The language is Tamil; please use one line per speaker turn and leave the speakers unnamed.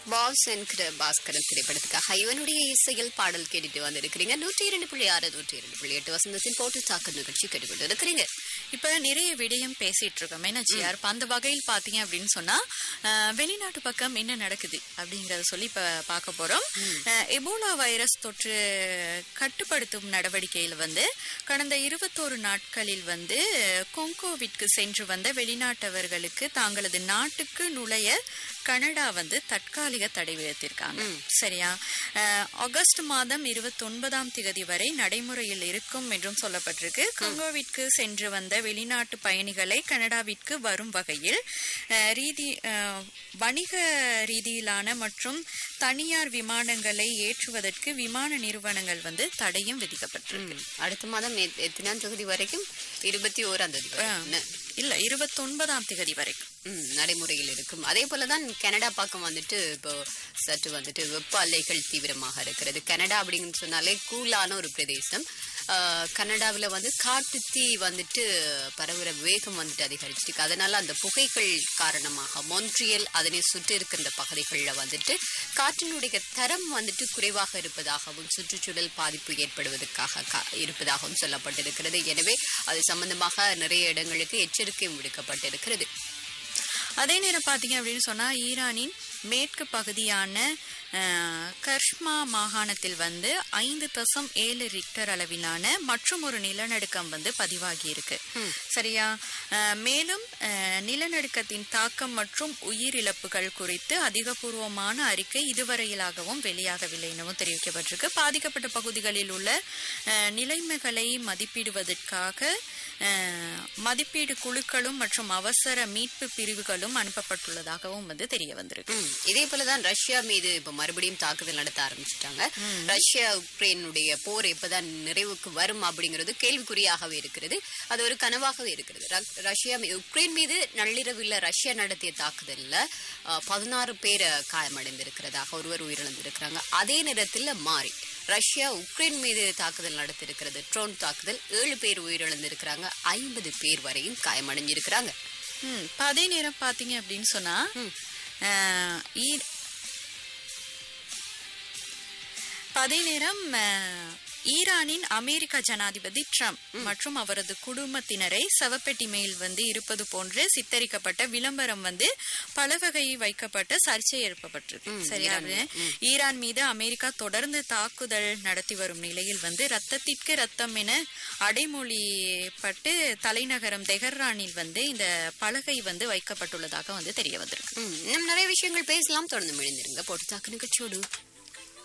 பாஸ் என்கிற பாஸ்கரன் திரைப்படத்துக்காக இவனுடைய இசையில் பாடல் கேட்டுட்டு வந்திருக்கிறீங்க நூற்றி இரண்டு புள்ளி ஆறு நூற்றி இரண்டு புள்ளி எட்டு வசந்தத்தின் போட்டு தாக்கு நிகழ்ச்சி கேட்டுக்கொண்டு இருக்கிறீங்க
இப்ப நிறைய விடயம் பேசிட்டு இருக்கோம் என்ன ஜிஆர் இப்ப அந்த வகையில் பாத்தீங்க அப்படின்னு சொன்னா அஹ், வெளிநாட்டு பக்கம் என்ன நடக்குது அப்படிங்கறத சொல்லி இப்ப பார்க்க போறோம் அஹ், எபோலா வைரஸ் தொற்று கட்டுப்படுத்தும் நடவடிக்கையில் வந்து கடந்த இருபத்தோரு நாட்களில் வந்து கொங்கோவிற்கு சென்று வந்த வெளிநாட்டவர்களுக்கு தாங்களது நாட்டுக்கு நுழைய கனடா வந்து தற்காலிக தடை விதித்திருக்காங்க சரியா அஹ், ஆகஸ்ட் மாதம் இருபத்தி ஒன்பதாம் தேதி வரை நடைமுறையில் இருக்கும் என்றும் சொல்லப்பட்டிருக்கு கொங்கோவிற்கு சென்று வந்த வெளிநாட்டு பயணிகளை கனடாவிற்கு வரும் வகையில் அஹ், ரீதி அஹ், வணிக ரீதியிலான மற்றும் தனியார் விமானங்களை ஏற்றுவதற்கு விமான நிறுவனங்கள் வந்து தடையும் விதிக்கப்பட்டிருக்கு
அடுத்த மாதம் எத்- எத்தனாம் தேதி வரைக்கும் இருபத்தி ஓராம் தேதி வரைக்கும் என்ன?
இல்ல இருபத்தி ஒன்பதாம் தேதி வரைக்கும்
ம், நடைமுறையில் இருக்கும் அதே போலதான் கனடா பக்கம் வந்துட்டு இப்போ சற்று வந்துட்டு வெப்ப அலைகள் தீவிரமாக இருக்கிறது கனடா அப்படின்னு சொன்னாலே கூலான ஒரு பிரதேசம் ஆஹ், கனடாவுல வந்து காட்டு தீ வந்துட்டு பரவுற வேகம் வந்துட்டு அதிகரிச்சிருக்கு அதனால அந்த புகைகள் காரணமாக மொன்ட்ரியல் அதனை சுற்றி இருக்கின்ற பகுதிகளில் வந்துட்டு காற்றினுடைய தரம் வந்துட்டு குறைவாக இருப்பதாகவும் சுற்றுச்சூழல் பாதிப்பு ஏற்படுவதற்காக கா- இருப்பதாகவும் சொல்லப்பட்டிருக்கிறது எனவே அது சம்பந்தமாக நிறைய இடங்களுக்கு எச்சரிக்கையும் விடுக்கப்பட்டிருக்கிறது
அதே நேரம் பாத்தீங்க அப்படின்னு சொன்னா ஈரானின் மேற்கு பகுதியான அஹ், கர்ஷ்மா மாகாணத்தில் வந்து ஐந்து தசம் ஏழு ரிக்டர் அளவிலான மற்றும் ஒரு நிலநடுக்கம் வந்து பதிவாகி இருக்கு சரியா அஹ், மேலும் அஹ், நிலநடுக்கத்தின் தாக்கம் மற்றும் உயிரிழப்புகள் குறித்து அதிகபூர்வமான அறிக்கை இதுவரையிலாகவும் வெளியாகவில்லை எனவும் தெரிவிக்கப்பட்டிருக்கு பாதிக்கப்பட்ட பகுதிகளில் உள்ள அஹ், நிலைமைகளை மதிப்பிடுவதற்காக அஹ், மதிப்பீடு குழுக்களும் மற்றும் அவசர மீட்பு பிரிவுகளும் அனுப்பப்பட்டுள்ளதாகவும் வந்து தெரிய வந்திருக்கு
ம், இதே போலதான் ரஷ்யா மீது இப்ப மறுபடியும் தாக்குதல் நடத்த ஆரம்பிச்சிட்டாங்க ரஷ்யா உக்ரைனுடைய போர் எப்பதான் நிறைவுக்கு வரும் அப்படிங்கிறது கேள்விக்குறியாகவே இருக்கிறது அது ஒரு கனவாகவே இருக்கிறது ர- ரஷ்யா மீ- உக்ரைன் மீது நள்ளிரவில் ரஷ்யா நடத்திய தாக்குதல்ல பதினாறு பேர் காயமடைந்திருக்கிறதாக ஒருவர் உயிரிழந்திருக்கிறாங்க அதே நேரத்தில் மாறி ரஷ்யா உக்ரைன் மீது தாக்குதல் நடத்திருக்கிறது ட்ரோன் தாக்குதல் ஏழு பேர் உயிரிழந்திருக்கிறாங்க ஐம்பது பேர் வரையும் காயமடைஞ்சிருக்கிறாங்க
ம், இப்ப அதே நேரம் பாத்தீங்க அப்படின்னு சொன்னா அஹ், ஈ- இப்ப அதே நேரம் அஹ், ஈரானின் அமெரிக்க ஜனாதிபதி ட்ரம்ப் மற்றும் அவரது குடும்பத்தினரை சவப்பெட்டி மேல் வந்து இருப்பது போன்று சித்தரிக்கப்பட்ட விளம்பரம் வந்து பல வகை வைக்கப்பட்ட சர்ச்சை எழுப்பப்பட்டிருக்கு சரியா ஈரான் மீது அமெரிக்கா தொடர்ந்து தாக்குதல் நடத்தி வரும் நிலையில் வந்து ரத்தத்திற்கு ரத்தம் என அடைமொழிப்பட்டு தலைநகரம் தெஹ்ரானில் வந்து இந்த பலகை வந்து வைக்கப்பட்டுள்ளதாக வந்து தெரிய வந்திருக்கு
ம், இன்னும் நிறைய விஷயங்கள் பேசலாம் தொடர்ந்து எழுந்திருங்க போட்டு தாக்கு நிகழ்ச்சியோடு